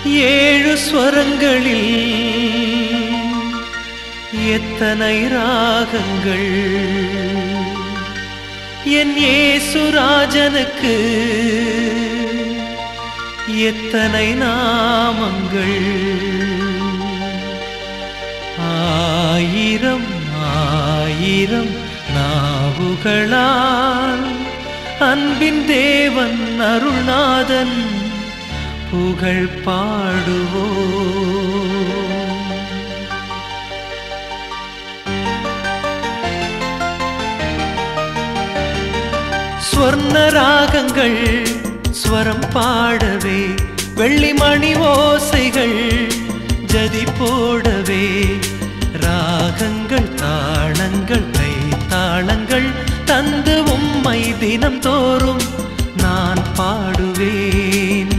ஏழு ஸ்வரங்களில் எத்தனை ராகங்கள் என் ஏசுராஜனுக்கு எத்தனை நாமங்கள் ஆயிரம் ஆயிரம் நாவுகளால் அன்பின் தேவன் அருள்நாதன் புகழ் பாடுவோம் ஸ்வர்ண ராகங்கள் ஸ்வரம் பாடவே வெள்ளிமணி ஓசைகள் ஜதி போடவே ராகங்கள் தாளங்கள் கை தாளங்கள் தந்து உம்மை தினம் தோறும் நான் பாடுவேன்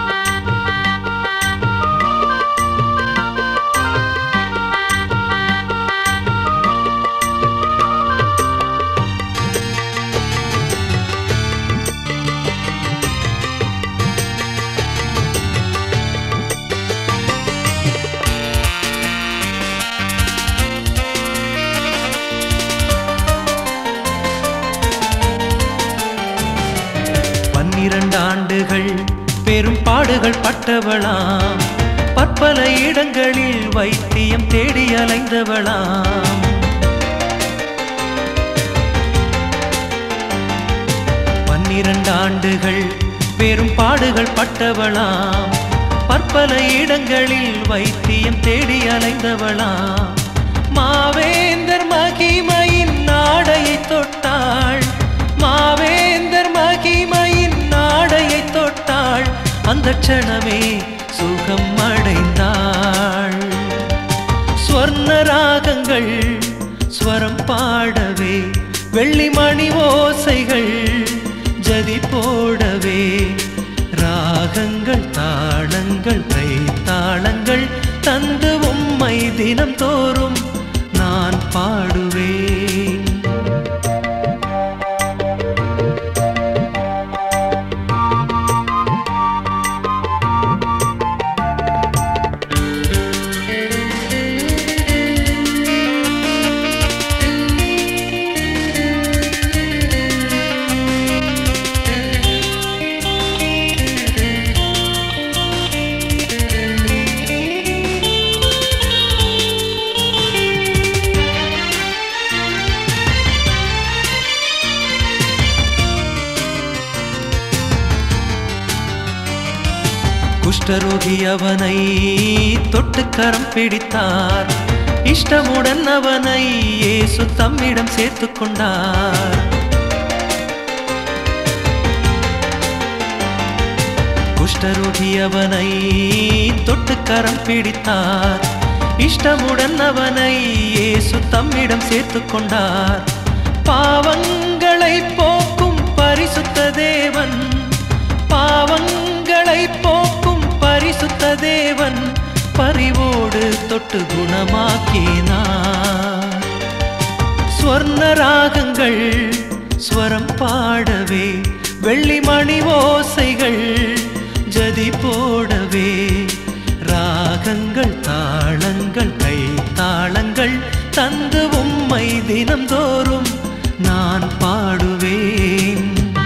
பன்னிரண்டு ஆண்டுகள் பெரும் பாடுகள் பட்டவளாம் பற்பல இடங்களில் வைத்தியம் தேடி அலைந்தவளாம் பன்னிரண்டு ஆண்டுகள் பெரும் பாடுகள் பட்டவளாம் பற்பல இடங்களில் வைத்தியம் தேடி அலைந்தவளாம் மாவேந்தர் மகிமையின் நாடையை தொட்டாள் மாவேந்தர் மகிமையின் நாடையை தொட்டாள் அந்த க்ஷணமே சுகம் அடைந்தாள் ஸ்வர்ண ராகங்கள் ஸ்வரம் பாடவே வெள்ளிமணி ஓசைகள் ஜதி போடவே ராகங்கள் தாளங்கள் கை தாளங்கள் தந்து உம்மை தினம் தோறும் நான் பாடுவேன் குஷ்டரோகி அவனை தொட்டு கரம் பிடித்தார் இஷ்டமுடன் அவனை இயேசு தம்மிடம் சேர்த்துக் கொண்டார் குஷ்டரோகி அவனை தொட்டு கரம் பிடித்தார் இஷ்டமுடன் அவனை இயேசு தம்மிடம் சேர்த்துக் கொண்டார் பாவங்களை போக்கும் பரிசுத்த தேவன் பாவங்களை போக்கும் பரிசுத்த தேவன் பரிவோடு தொட்டு குணமாக்கினார் ஸ்வர்ண ராகங்கள் ஸ்வரம் பாடவே வெள்ளிமணி ஓசைகள் ஜதி போடவே ராகங்கள் தாளங்கள் கை தாளங்கள் தந்து உம்மை தினம்தோறும் நான் பாடுவேன்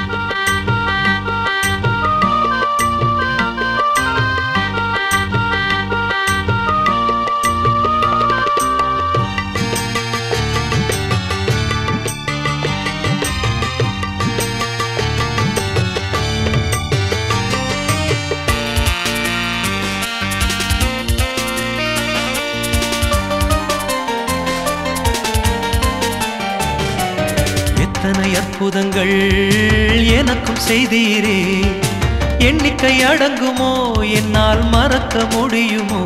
எத்தனை அற்புதங்கள் எனக்கும் செய்தீரே எண்ணிக்கை அடங்குமோ என்னால் மறக்க முடியுமோ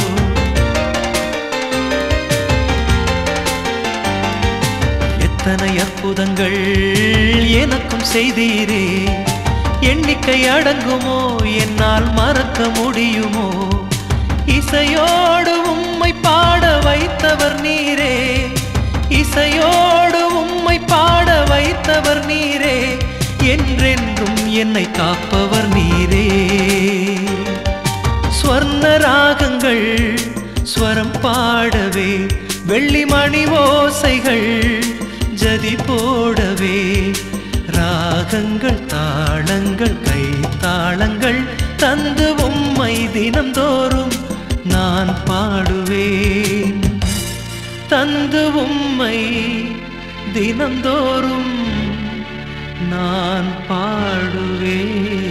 எத்தனை அற்புதங்கள் எனக்கும் செய்தீரே எண்ணிக்கை அடங்குமோ என்னால் மறக்க முடியுமோ இசையோடு உம்மை பாட வைத்தவர் நீரே இசையோடு உம்மை பாட வைத்தவர் நீரே என்றென்றும் என்னை காப்பவர் நீரே ஸ்வர்ண ராகங்கள் ஸ்வரம் பாடவே வெள்ளி மணி ஓசைகள் ஜதி போடவே ராகங்கள் தாளங்கள் கை தாளங்கள் தந்து உம்மை தினந்தோறும் நான் பாடுவேன் தந்து உம்மை தினந்தோறும் நான் பாடுவேன்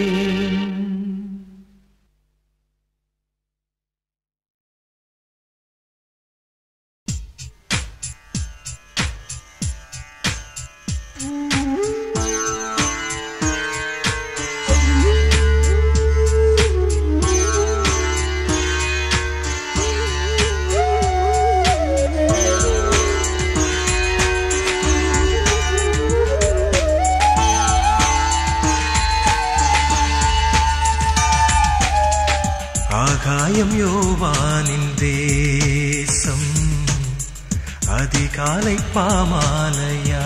ஆகாயம் யோவானின் தேசம் அதிகாலை பாமாலையா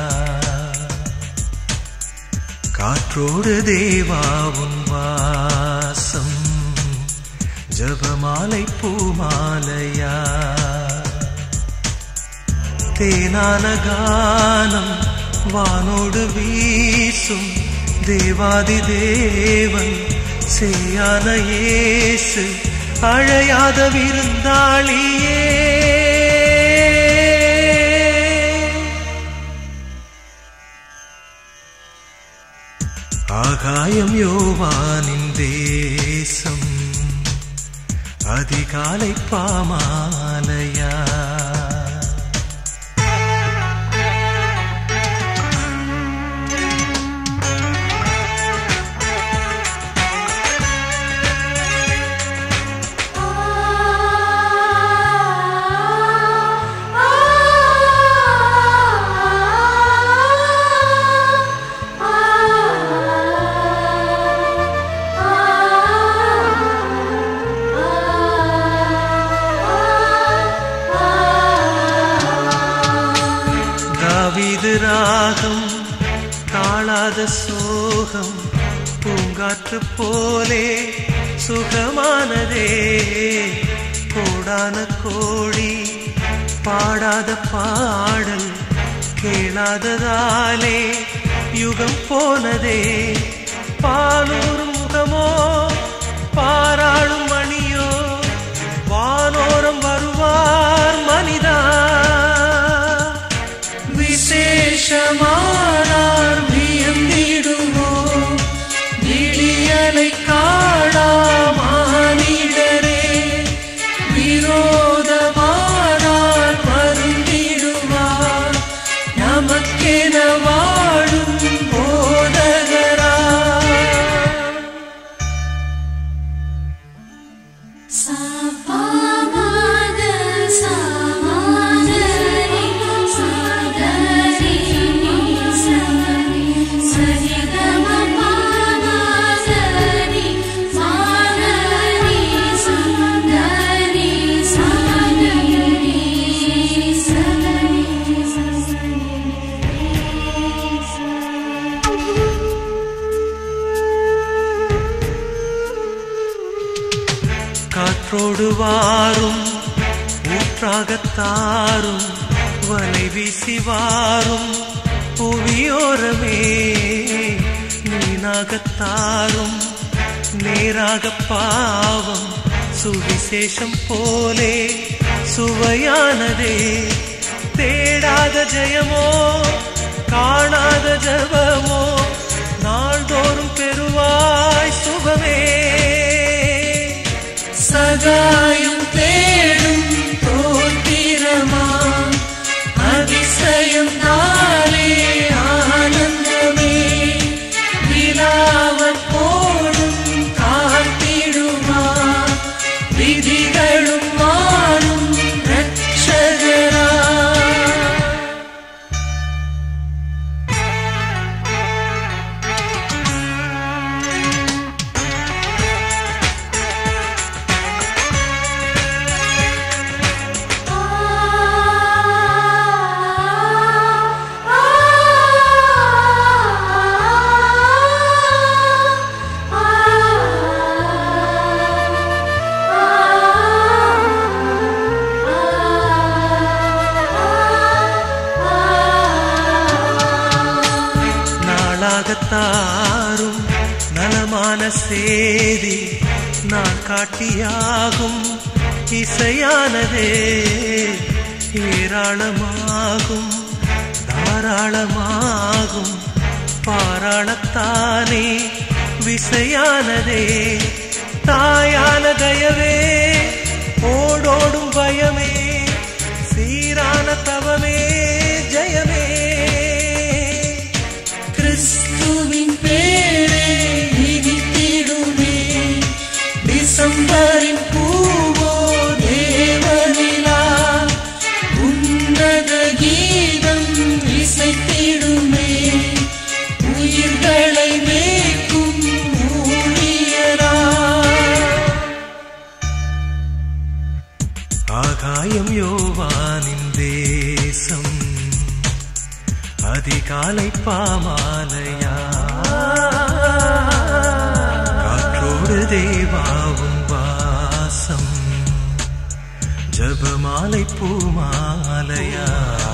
காற்றோடு தேவாவுன் வாசம் ஜபமாலை பூமாலையா தேனான கானம் வானோடு வீசும் தேவாதி தேவன் செய்யான இயேசு அழையாத விருந்தாளியே ஆகாயம் யோவானின் தேசம் அதிகாலை பாமாலையா தாவீது ராகம் தாளாத சோகம் பூங்காற்று போலே சுகமானதே கோடான கோடி பாடாத பாடல் கேளாததாலே யுகம் போனதே பாலூர் முகமோ பாராளும் மணியோ வானோரம் வருவார் மனிதா விசேஷமானார் வியந்திடுமோ விடியலை காணாமானிடரே விரோதமானார் வருந்திடுவார் நமக்கென வாழும் போதகரா சபாமக சமாதரி சதரி சரி சரிகம பாமகரி மாகரி சந்தரி சனரி காற்றோடு வாரும் ஊற்றாகத்தாரும் வலை வீசி வாரும் புவியோரமே மீனாகத்தாரும் நேராக பாவம் சுவிசேஷம் போலே சுவையானதே தேடாத ஜெயமோ காணாத ஜபமோ நாள்தோறும் பெறுவாய் சுகமே சகாயம் தேடும் தோத்திரமா அதிசயம் தானே ஆனந்தமே விழாவற் போடும் காத்திடுமா விதிகளும் மாறும் ரட்சகரா சாகத்தாரும் நலமான சேதி நான் காட்டியாகும் இசையானதே ஏராளமாகும் தாராளமாகும் பாராளத்தானே விசையானதே தாயான தயவே ஓடோடும் பயமே சீரான தவமே ஜெயமே கிறிஸ்துவின் பேரே இனித்திடுமே டிசம்பரின் பூவோ தேவனிலா உன்னத கீதம் இசைத்திடுமே உயிர்களை மேய்க்கும் ஊழியரா ஆகாயம் யோவானின் தேசம் அதிகாலை பாமாலையா காற்றோடு தேவாவும் வாசம் ஜபமாலை பூமாலையா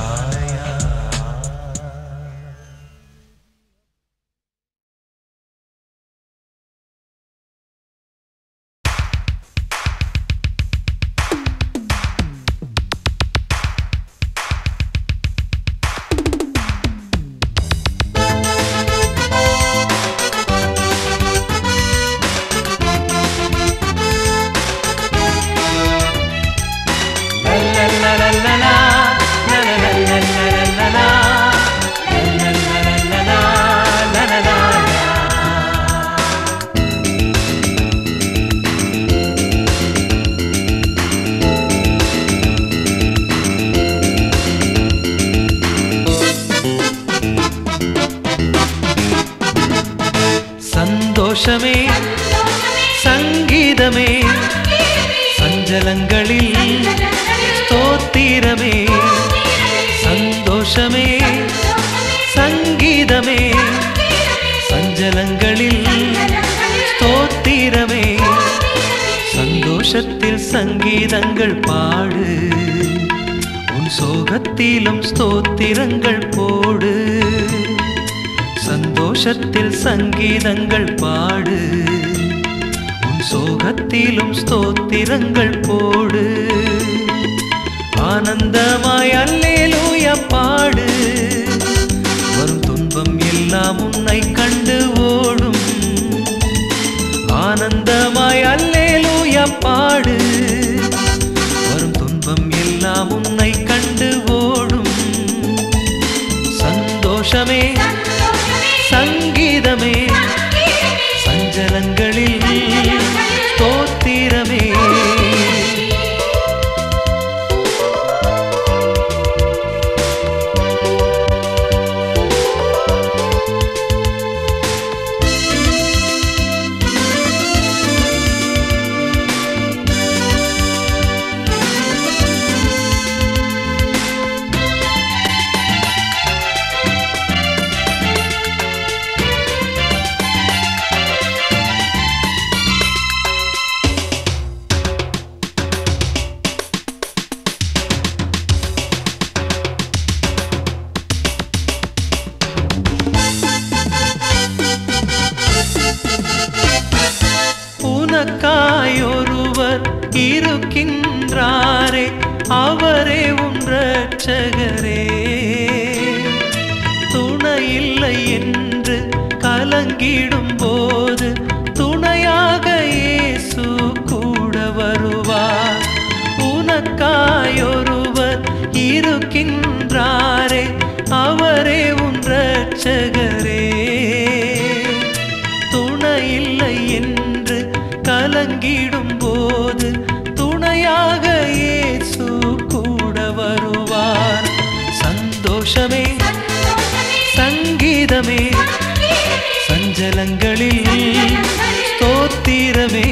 சந்தோஷமே சங்கீதமே சஞ்சலங்களில் ஸ்தோத்திரமே சந்தோஷமே சங்கீதமே சஞ்சலங்களில் ஸ்தோத்திரமே சந்தோஷத்தில் சங்கீதங்கள் பாடு உன் சோகத்திலும் ஸ்தோத்திரங்கள் போடு சந்தோஷத்தில் சங்கீதங்கள் பாடு உன் சோகத்திலும் ஸ்தோத்திரங்கள் போடு ஆனந்தமாய் அல்லேலூய பாடு வரும் துன்பம் எல்லாம் உன்னை கண்டு ஓடும் ஆனந்தமாய் அல்லேலூய பாடு வரும் துன்பம் எல்லாம் உன்னை கண்டு ஓடும் சந்தோஷமே சங்கீதமே சஞ்சலங்களில் ஸ்தோத்திரமே உனக்காயொருவர் இருக்கின்றாரே அவரே உன் ரட்சகரே துணையில்லை என்று கலங்கிடும் போது துணையாக இயேசு கூட வருவார் உனக்காயொருவர் இருக்கின்றாரே அவரே உன் ரட்சகரே துணையில்லை என்று கலங்கிடும் போது துணையாக இயேசு கூட வருவார் சந்தோஷமே சங்கீதமே சஞ்சலங்களில் ஸ்தோத்திரமே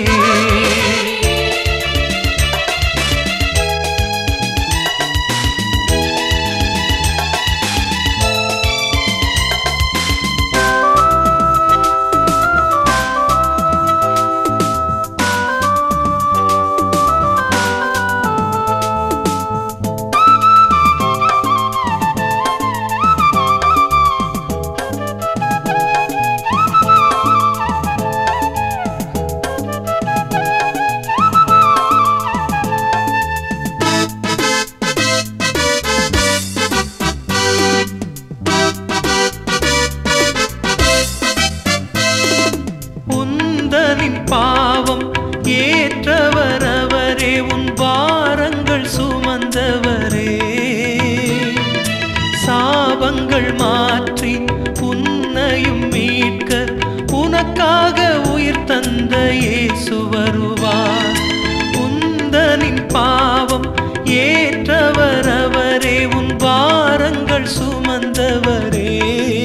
சுமந்தவரே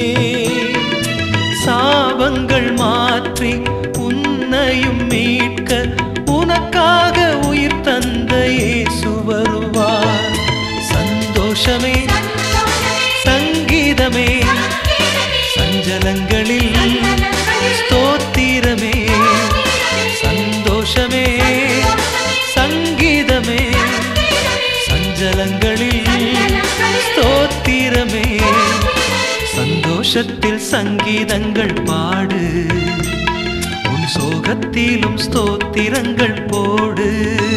சாபங்கள் மாற்றி உன்னையும் மீட்க உனக்காக உயிர் தந்த இயேசு வருவார் சந்தோஷமே சங்கீதமே சஞ்சலங்களில் ஸ்தோத்திரமே சந்தோஷமே சங்கீதமே சஞ்சலங்களில் ஸ்தோத்திரமே சந்தோஷத்தில் சங்கீதங்கள் பாடு உன் சோகத்திலும் ஸ்தோத்திரங்கள் போடு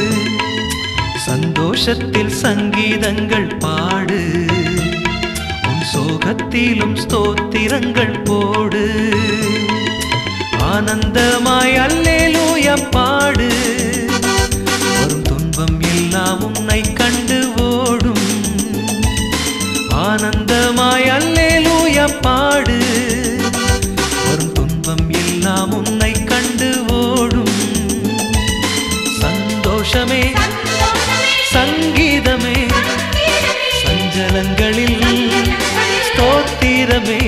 சந்தோஷத்தில் சங்கீதங்கள் பாடு உன் சோகத்திலும் ஸ்தோத்திரங்கள் போடு ஆனந்தமாய் அல்லேலூய பாடு வரும் துன்பம் எல்லாம் உன்னை கண்டு ஓடும் ஆனந்தமாய் அல்லேலூய பாடு வரும் துன்பம் எல்லாம் உன்னை கண்டு ஓடும் சந்தோஷமே சங்கீதமே சஞ்சலங்களில் ஸ்தோத்திரமே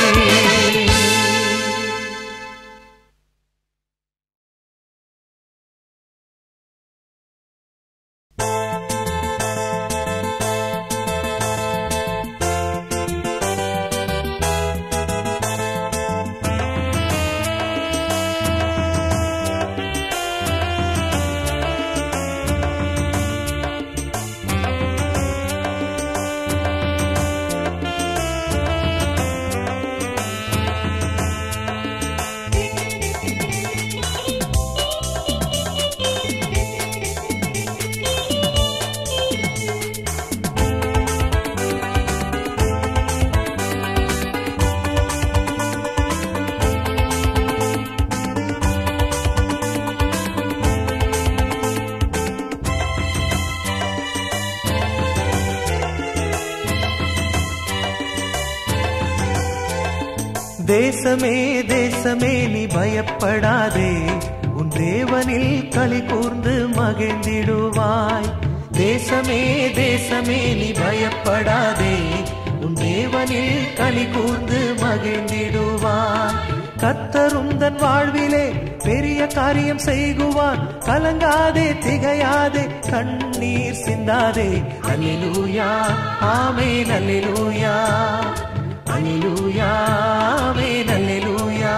தேசமே தேசமே நீ பயப்படாதே உன் தேவனில் களி கூர்ந்து மகிழ்ந்திடுவாய் தேசமே தேசமே நீ பயப்படாதே உன் தேவனில் களி கூர்ந்து மகிழ்ந்திடுவாய் கத்தருந்தன் வாழ்விலே பெரிய காரியம் செய்குவான் கலங்காதே திகையாதே கண்ணீர் சிந்தாதே அல்லேலூயா ஆமென் அல்லேலூயா அல்லேலூயா ஆமென் அல்லேலூயா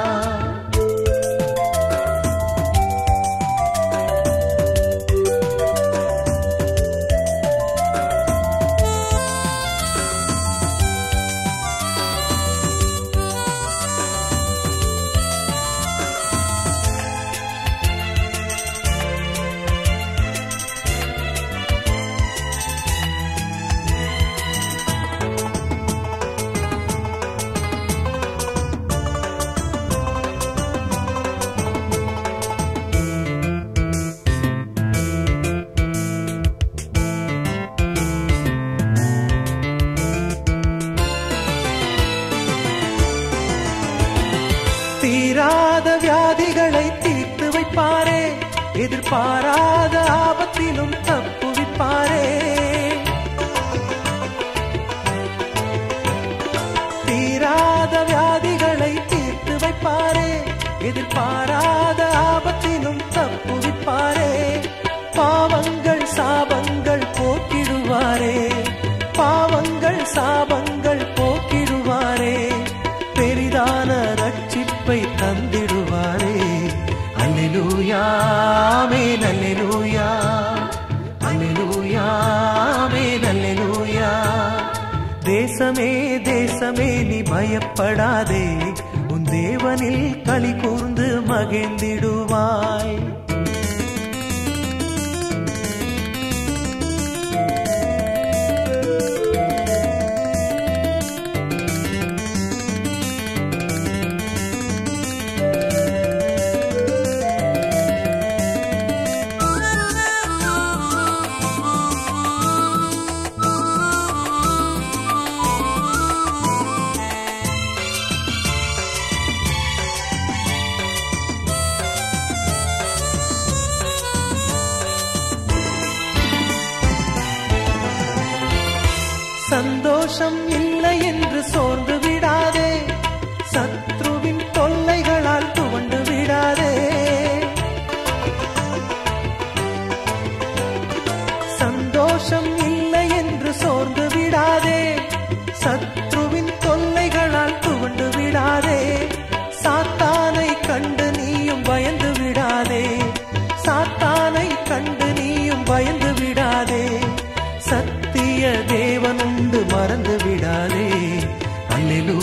தீராத வியாதிகளை தீர்த்து வைப்பாரே எதிர்பாராத ஆபத்திலும் தப்புவிப்பாரே தீராத வியாதிகளை தீர்த்து வைப்பாரே எதிர்பாராத ஆபத்திலும் தப்புவிப்பாரே பாவங்கள் சாபங்கள் போக்கிடுவாரே பாவங்கள் சாபங்கள் போக்கிடுவாரே பெரிதான ரட்சிப்பை தந்திடுவாரே அல்லேலூயா ஆமென் அல்லேலூயா அல்லேலூயா ஆமென் அல்லேலூயா தேசமே தேசமே நீ பயப்படாதே உன் தேவனில் களி கூர்ந்து மகிழ்ந்திடுவாய்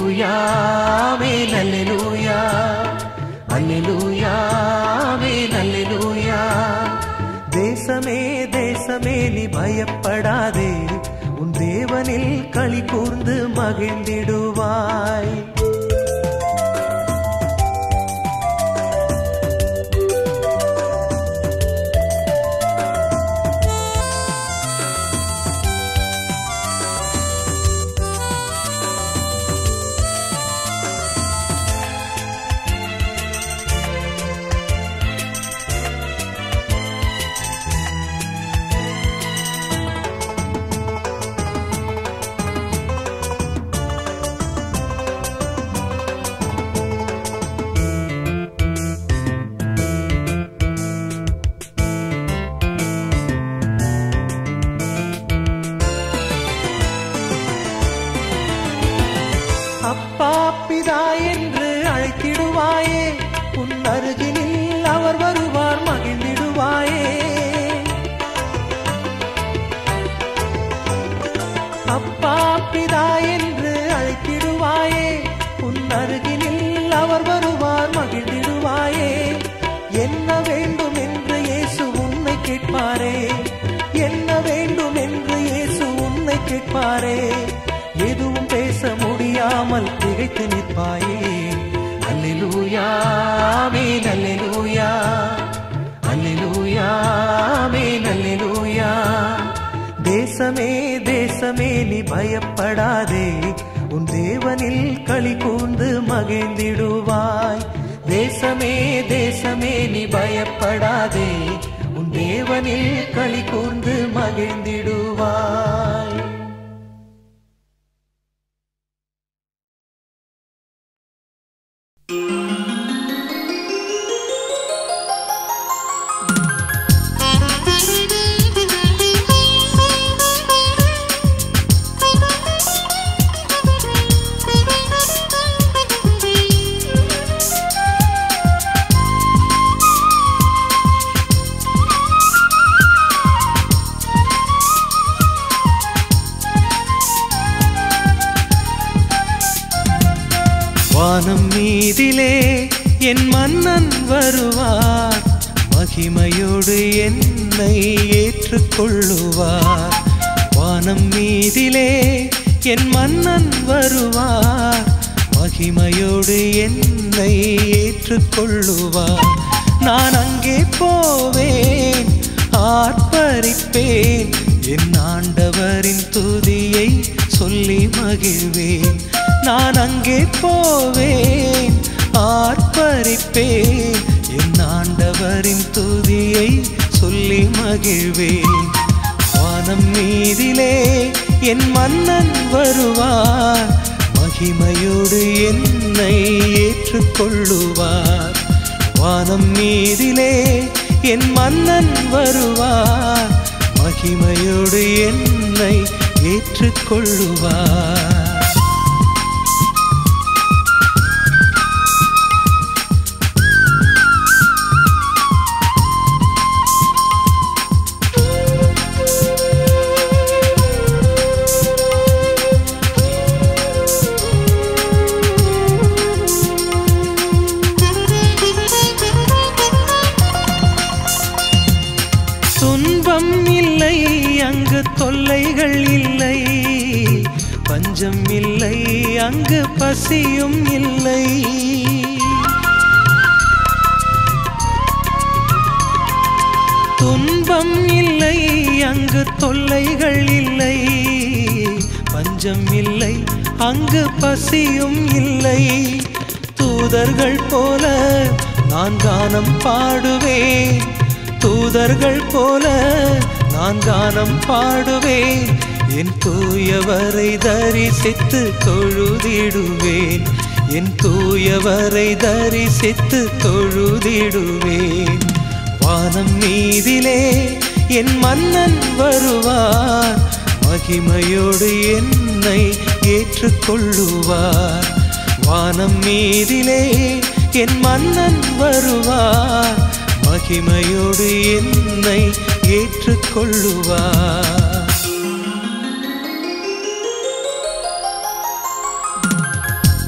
அல்லேலூயா ஆமென் அல்லேலூயா அல்லேலூயா ஆமென் அல்லேலூயா தேசமே தேசமே நீ பயப்படாதே உன் தேவனில் களி கூர்ந்து மகிழ்ந்திடுவாய் அப்பா பிதா என்று அழைத்திடுவாயே உன் அருகினில் அவர் வருவார் மகிழ்ந்திடுவாயே அப்பா பிதா என்று அழைத்திடுவாயே உன் அருகினில் அவர் வருவார் மகிழ்ந்திடுவாயே என்ன வேண்டும் என்று இயேசு உன்னை கேட்பாரே என்ன வேண்டும் என்று இயேசு உன்னை கேட்பாரே எதுவும் பேச முடியாமல் திகைத்து நிற்பாயே அல்லேலூயா ஆமென் அல்லேலூயா அல்லேலூயா ஆமென் அல்லேலூயா தேசமே தேசமே நீ பயப்படாதே உன் தேவனில் களி கூர்ந்து மகிழ்ந்திடுவாய் தேசமே தேசமே நீ பயப்படாதே உன் தேவனில் களி கூர்ந்து மகிழ்ந்திடுவாய் வானம் மீதிலே என் மன்னன் வருவார் மகிமையோடு என்னை ஏற்றுக்கொள்ளுவார் வானம் மீதிலே என் மன்னன் வருவார் மகிமையோடு என்னை ஏற்றுக்கொள்ளுவார் நான் அங்கே போவேன் ஆர்ப்பரிப்பேன் என் ஆண்டவரின் துதியை சொல்லி மகிழ்வேன் நான் அங்கே போவேன் ஆர்ப்பரிப்பேன் என் ஆண்டவரின் துதியை சொல்லி மகிழ்வேன் வானம் மீதிலே என் மன்னன் வருவார் மகிமையோடு என்னை ஏற்றுக்கொள்ளுவார் வானம் மீதிலே என் மன்னன் வருவார் மகிமையோடு என்னை ஏற்றுக்கொள்ளுவார் துன்பம் இல்லை அங்கு தொல்லைகள் இல்லை பஞ்சம் இல்லை அங்கு பசியும் இல்லை துன்பம் இல்லை அங்கு தொல்லைகள் இல்லை பஞ்சம் இல்லை அங்கு பசியும் இல்லை தூதர்கள் போல நான் கானம் பாடுவேன் தூதர்கள் போல நான் கானம் பாடுவேன் என் தூயவரை தரிசித்து தொழுதிடுவேன் என் தூயவரை தரிசித்து தொழுதிடுவேன் வானம் மீதிலே என் மன்னன் வருவார் மகிமையோடு என்னை ஏற்றுக்கொள்ளுவார் வானம் மீதிலே என் மன்னன் வருவார் மகிமையோடு என்னை ஏற்றுக்கொள்ளுவார்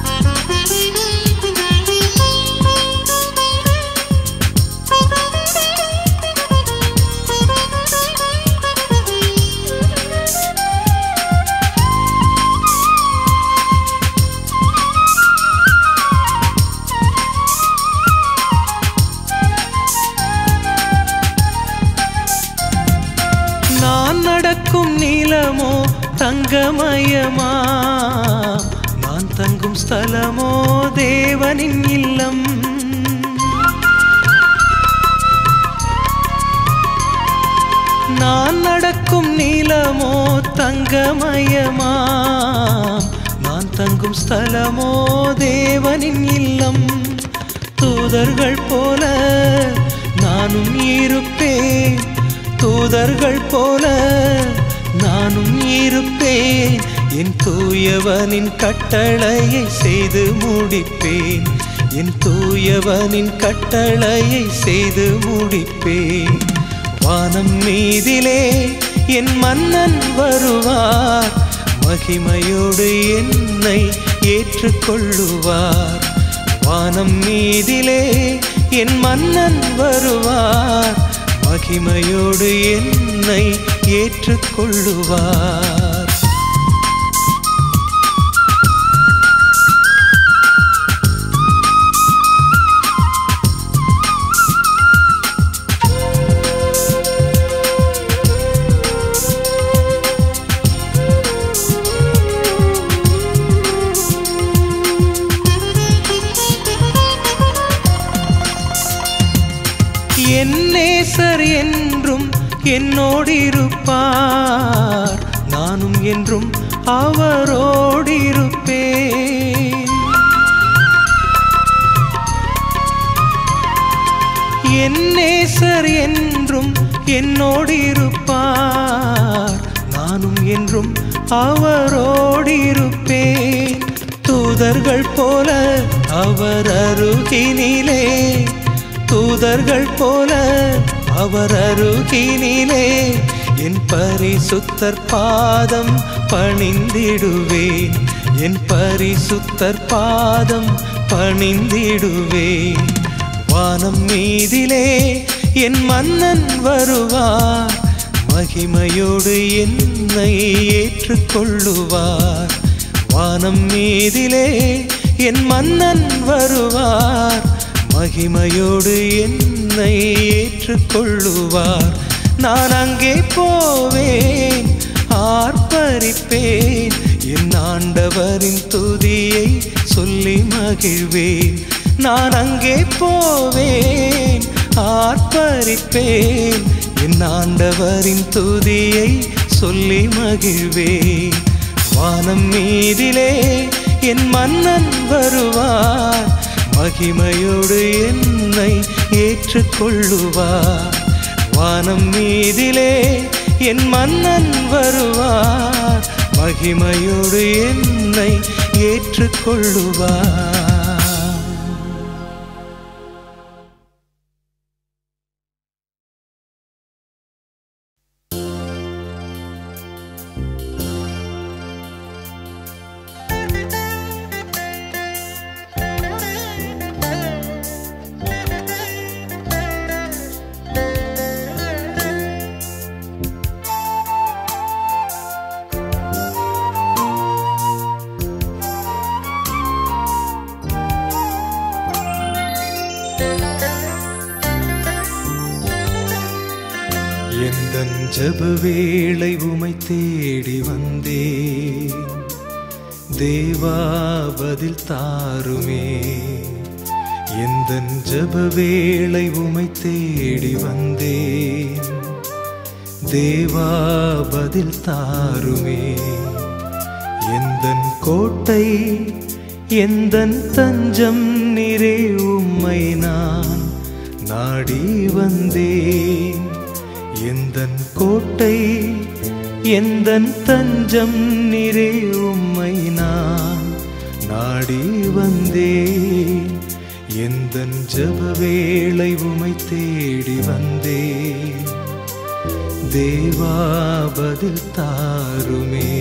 தங்கமயமா நான் தங்கும் ஸ்தலமோ தேவனின் இல்லம் நான் நடக்கும் நீளமோ தங்கமயமா நான் தங்கும் ஸ்தலமோ தேவனின் இல்லம் தூதர்கள் போல நானும் இருப்பேன் தூதர்கள் போல நானும் இருப்பேன் என் தூயவனின் கட்டளையை செய்து முடிப்பேன் என் தூயவனின் கட்டளையை செய்து முடிப்பேன் வானம் மீதிலே என் மன்னன் வருவார் மகிமையோடு என்னை ஏற்றுக்கொள்ளுவார் வானம் மீதிலே என் மன்னன் வருவார் மகிமையோடு என்னை ஏற்றுக்கொள்ளுவார் என் நேசர் என்றும் என்னோடிருப்பார் நானும் என்றும் அவரோடிருப்பேன் என் நேசர் என்றும் என்னோடிருப்பார் நானும் என்றும் அவரோடிருப்பேன் தூதர்கள் போல அவர் அருகினிலே தூதர்கள் போல அவர் அருகினிலே என் பரிசுத்தர் பாதம் பணிந்திடுவேன் என் பரிசுத்தர் பாதம் பணிந்திடுவேன் வானம் மீதிலே என் மன்னன் வருவார் மகிமையோடு என்னை ஏற்றுக்கொள்ளுவார் வானம் மீதிலே என் மன்னன் வருவார் மகிமையோடு என்னை ஏற்றுக்கொள்ளுவார் நான் அங்கே போவேன் ஆர்ப்பரிப்பேன் என் ஆண்டவரின் துதியை சொல்லி மகிழ்வேன் நான் அங்கே போவேன் ஆர்ப்பரிப்பேன் என் ஆண்டவரின் துதியை சொல்லி மகிழ்வேன் வானம் மீதிலே என் மன்னன் வருவார் மகிமையோடு என்னை ஏற்றுக்கொள்ளுவார் வானம் மீதிலே என் மன்னன் வருவார் மகிமையோடு என்னை ஏற்றுக்கொள்ளுவார் எந்தன் ஜப வேளை உமை தேடி வந்தேன் தேவா பதில் தாருமே எந்தன் ஜப வேளை உமை தேடி வந்தேன் தேவா பதில் தாருமே எந்தன் கோட்டை எந்தன் தஞ்சம் நிறை உம்மை நான் நாடி வந்தேன் எந்தன் கோட்டை எந்தன் தஞ்சம் நிறை உம்மை நான் நாடி வந்தேன் எந்தன் ஜப வேளை உமை தேடி வந்தேன் தேவா பதில் தாருமே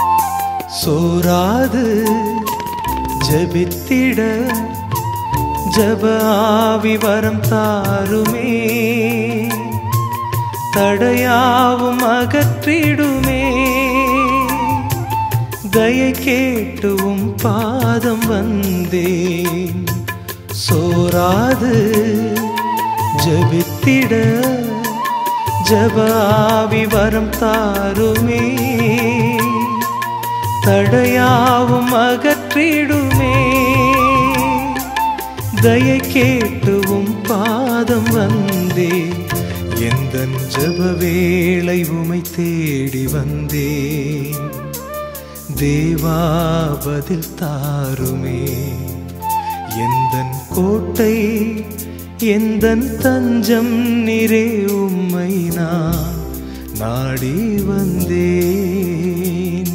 சோராது ஜபித்திட ஜப ஆவி வரம் தாருமே தடையாவும் அகற்றிடுமே தயை கேட்டுவும் பாதம் வந்தேன் சோராது ஜபித்திட ஜபாவி வரம் தாருமே தடையாவும் அகற்றிடுமே தயை கேட்டுவும் பாதம் வந்தே எந்த ஜப வேளை உமை தேடி வந்தேன் தேவா பதில் தாருமே எந்தன் கோட்டை எந்தன் தஞ்சம் நிறே உம்மை நான் நாடி வந்தேன்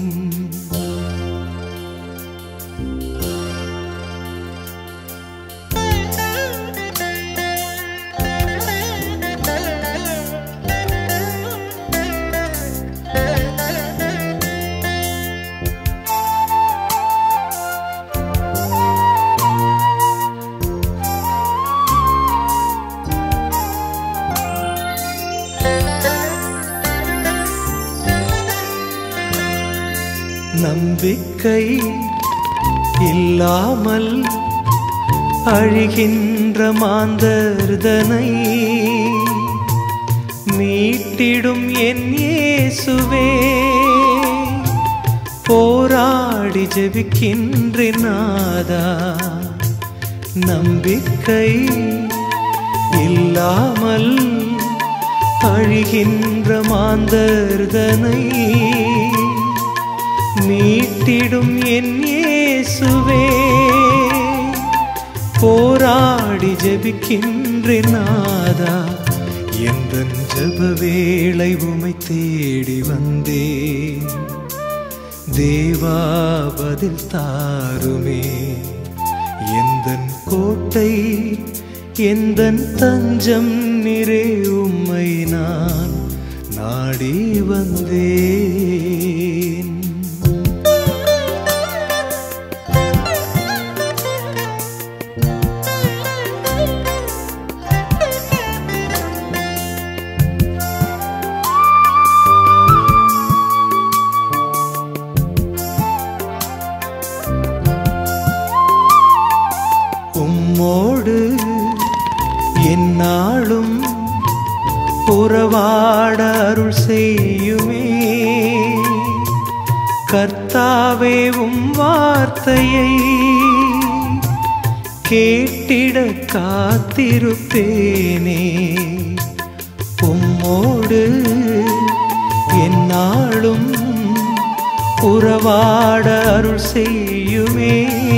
நம்பிக்கை இல்லாமல் அழிகின்ற மாந்தர்தனை மீட்டிடும் என் இயேசுவே போராடி ஜெபிக்கின்ற நாதா நம்பிக்கை இல்லாமல் அழிகின்ற மாந்தர்தனை மீட்டிடும் என் இயேசுவே போராடி ஜெபிக்கின்ற நாதா எந்தன் ஜப வேளை உமை தேடி வந்தேன் தேவா பதில் தாருமே எந்தன் கோட்டை எந்தன் தஞ்சம் நிறை உம்மை நான் நாடி வந்தேன் உம்மோடு என்னாலும் உறவாட அருள் செய்யுமே கர்த்தாவே உம் வார்த்தையை கேட்டிட காத்திருப்பேனே உம்மோடு என்னாலும் உறவாட அருள் செய்யுமே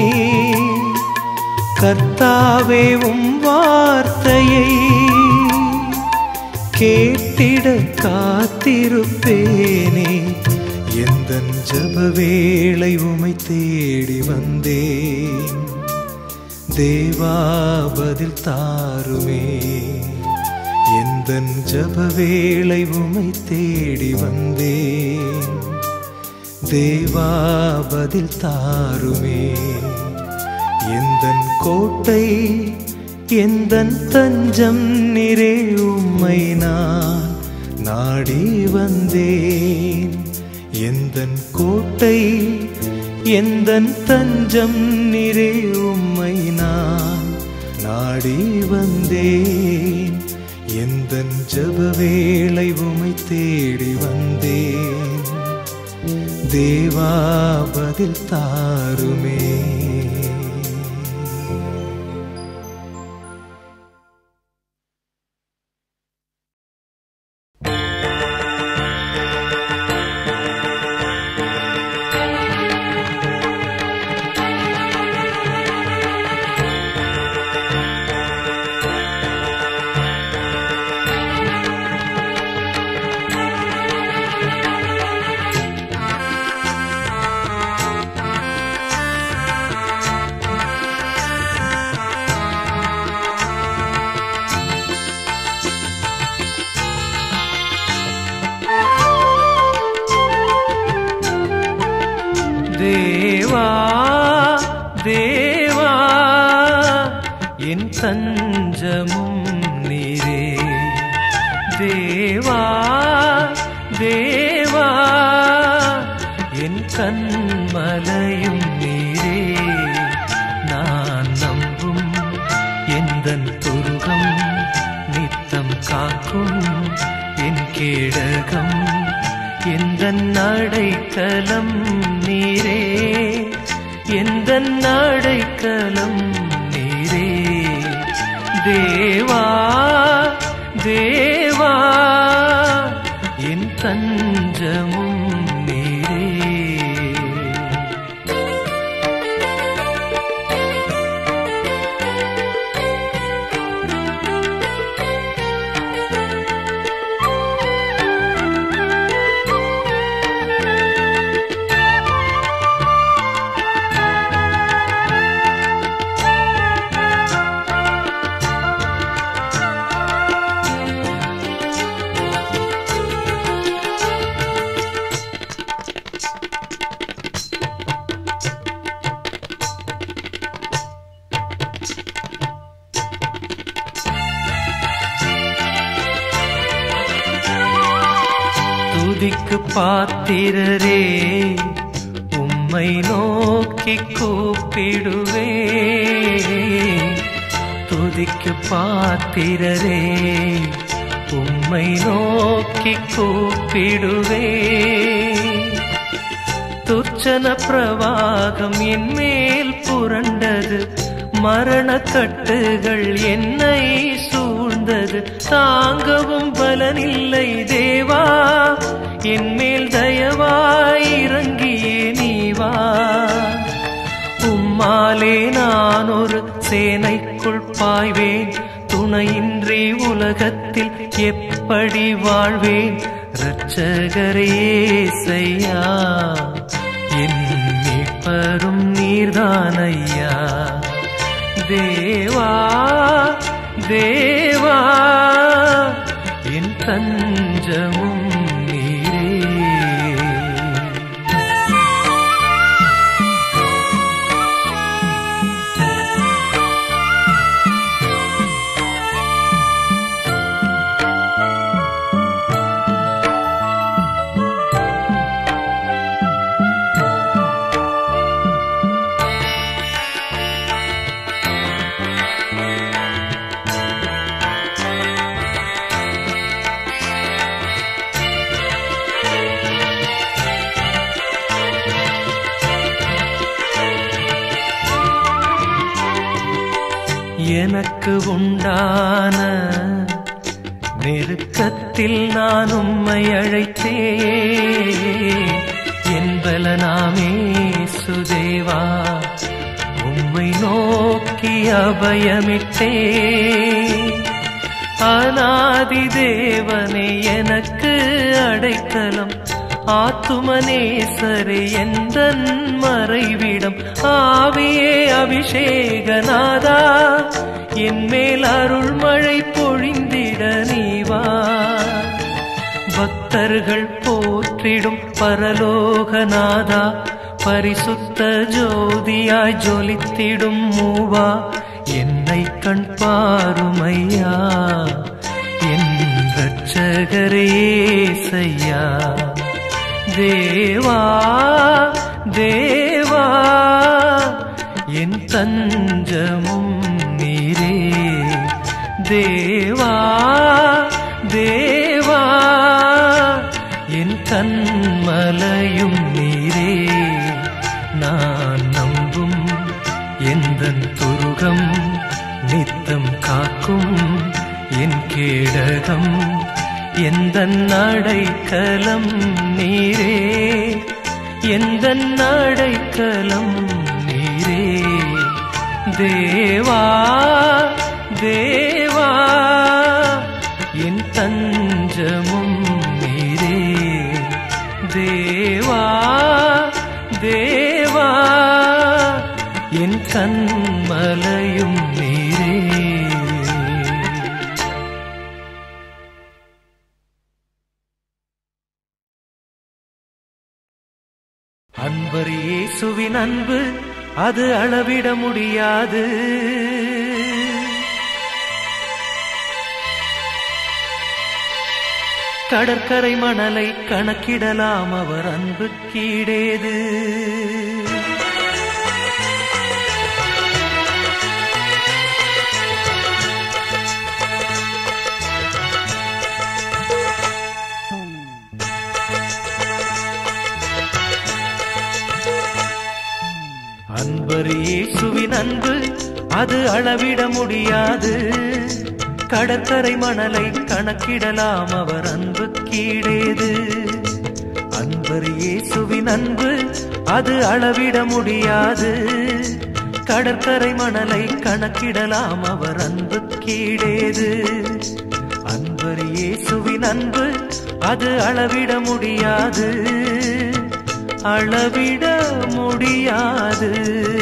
கர்த்தாவே உம் வார்த்தையை கேட்டிட காத்திருப்பேனே எந்தன் ஜப வேளை உமை தேடி வந்தேன் தேவா பதில் தாருமே எந்தன் ஜப வேளை உமை தேடி வந்தேன் தேவா பதில் தாருமே எந்தன் கோட்டை எந்தன் தஞ்சம் நிறை உம்மை நான் நாடி வந்தேன் எந்தன் கோட்டை எந்தன் தஞ்சம் நிறை உம்மை நான் நாடி வந்தேன் எந்தன் ஜப வேளை உமை தேடி வந்தேன் தேவா பதில் தாருமே ஆ என் தஞ்சமும் நீரே தேவா தேவா என் கண்மலையும் நீரே நான் நம்பும் எந்தன் துருகம் நித்தம் காக்கும் என் கேடகம் எந்த அடைக்கலம் நீரே எந்த அடைக்கலம் நீரே தேவா தேவா என் தஞ்சமும் நீரே துதிக்கு பாத்திரரே உம்மை நோக்கி கூப்பிடுவே துதிக்கு பாத்திரரே உம்மை நோக்கி கூப்பிடுவே துர்ச்சன பிரவாகம் என் மேல் புரண்டது மரண கட்டுகள் என்னை சூழ்ந்தது தாங்கவும் பலனில்லை தேவா என் மேல் தயவாய் இறங்கியே நீவா உம்மாலே நான் ஒரு சேனைக்குள் பாய்வேன் துணையின்றி உலகத்தில் எப்படி வாழ்வேன் இரட்சகரே செய்யா என் மீட்பரும் நீர்தானையா தேவா தேவா என் தஞ்சமும் நீரே எனக்கு உண்டான நெருக்கத்தில் நான் உம்மை அழைத்தே என்பலனாமே சுதேவா உம்மை நோக்கி அபயமிட்டே அநாதி தேவனே எனக்கு அடைக்கலம் ஆத்துமனேசரே எந்தன் மறைவிடம் ஆவியே அபிஷேகநாதா என் மேல் அருள் மழை பொழிந்திட நீவா பக்தர்கள் போற்றிடும் பரலோகநாதா பரிசுத்த ஜோதியாய் ஜொலித்திடும் மூவா என்னை கண் பாருமையா என் ரட்சகரே செய்யா தேவா தேவா என் தஞ்சமும் நீரே தேவா தேவா என் கண்மலையும் நீரே நான் நம்பும் எந்தன் துருகம் நித்தம் காக்கும் என் கேடகம் எந்த அடைக்கலம் நீரே எந்த அடைக்கலம் நீரே தேவா தேவா என் தஞ்சமும் நீரே தேவா தேவா என் கண்மலையும் நீரே அன்பர் இயேசுவின் அன்பு அது அளவிட முடியாது கடற்கரை மணலை கணக்கிடலாம் அவர் அன்பு கீடேது அன்பர் இயேசுவின் அன்பு அது அளவிட முடியாது கடற்கரை மணலை கணக்கிடலாம் அவர் அன்பு கீழேது அன்பர் இயேசுவின் அன்பு அது அளவிட முடியாது கடற்கரை மணலை கணக்கிடலாம் அவர் அன்பு கீழேது அன்பர் இயேசுவின் அன்பு அது அளவிட முடியாது அளவிட முடியாது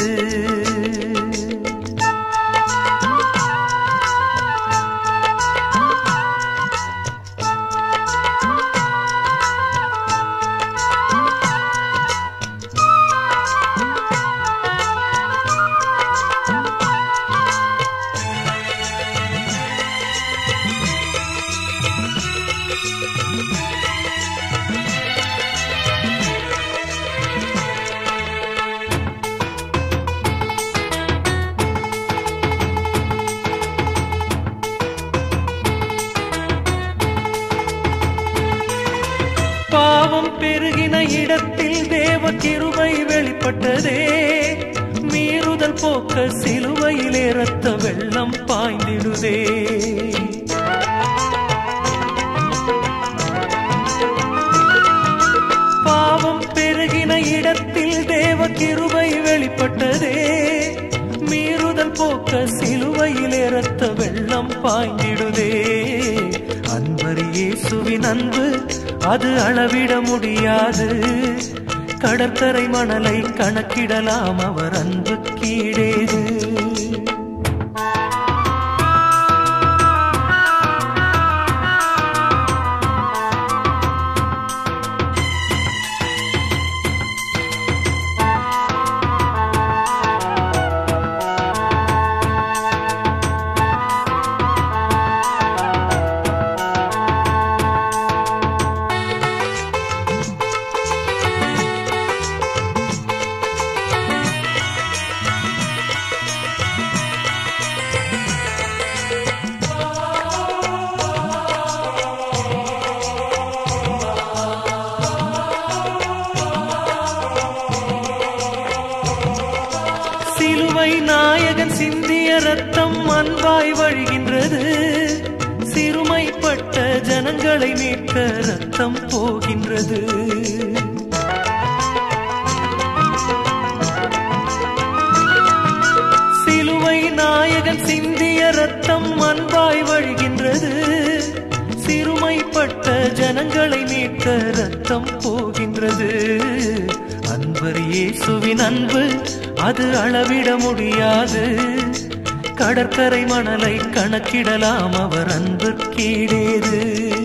பாவம் பெருகின இடத்தில் தேவ கிருபை வெளிப்பட்டதே மீறுதல் போக்க சிலுவையிலே ரத்த வெள்ளம் பாய்ந்திடுதே பாவம் பெருகின இடத்தில் தேவ கிருபை வெளிப்பட்டதே மீறுதல் போக்க சிலுவையிலே ரத்த வெள்ளம் பாய்ந்திடுதே அன்பர் இயேசுவின் அன்பு அது அளவிட முடியாது கடற்கரை மணலை கணக்கிடலாம் அவர் அன்பு கீழேது சிலுவை நாயகன் சிந்திய ரத்தம் அன்பாய் வழிகின்றது சிறுமைப்பட்ட ஜனங்களை மீட்க ரத்தம் போகின்றது சிலுவை நாயகன் சிந்திய ரத்தம் அன்பாய் வழிகின்றது சிறுமைப்பட்ட ஜனங்களை மீட்க ரத்தம் போகின்றது அன்பர் இயேசுவின் அன்பு அது அளவிட முடியாது கடற்கரை மணலை கணக்கிடலாம் அவர் அன்பு கீழேது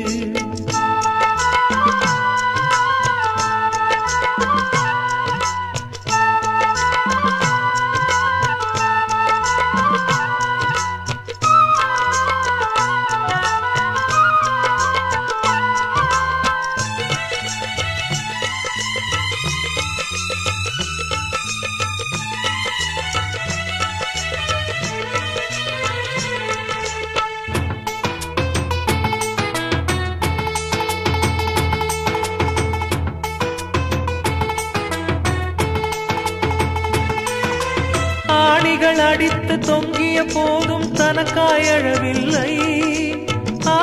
ஆணிகள் அடித்து தொங்கிய போதும் தனக்காய் அழவில்லை ஆ,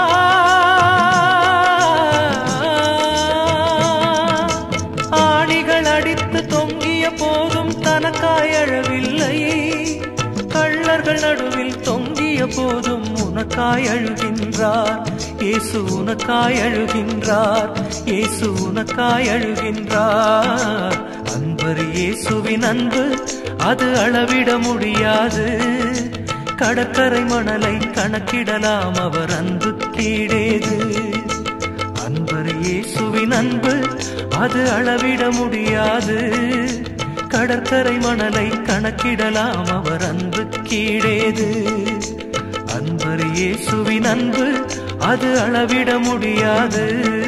ஆணிகள் அடித்து தொங்கிய போதும் தனக்காய் அழவில்லை கள்ளர்கள் நடுவில் தொங்கிய போதும் உனக்காய் அழுகின்றார் இயேசு உனக்காய் அழுகின்றார் இயேசு உனக்காய் அழுகின்றார் அன்பர் இயேசுவின் அன்பு அது அளவிட முடியாது கடற்கரை மணலை கணக்கிடலாம் அவர் அன்பு கீழேது அன்பர் இயேசுவின் அன்பு அது அளவிட முடியாது கடற்கரை மணலை கணக்கிடலாம் அவர் அன்பு கீழேது அன்பர் இயேசுவின் அன்பு அது அளவிட முடியாது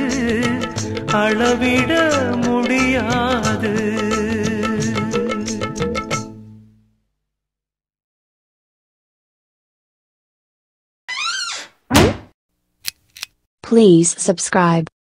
அளவிட முடியாது Please subscribe.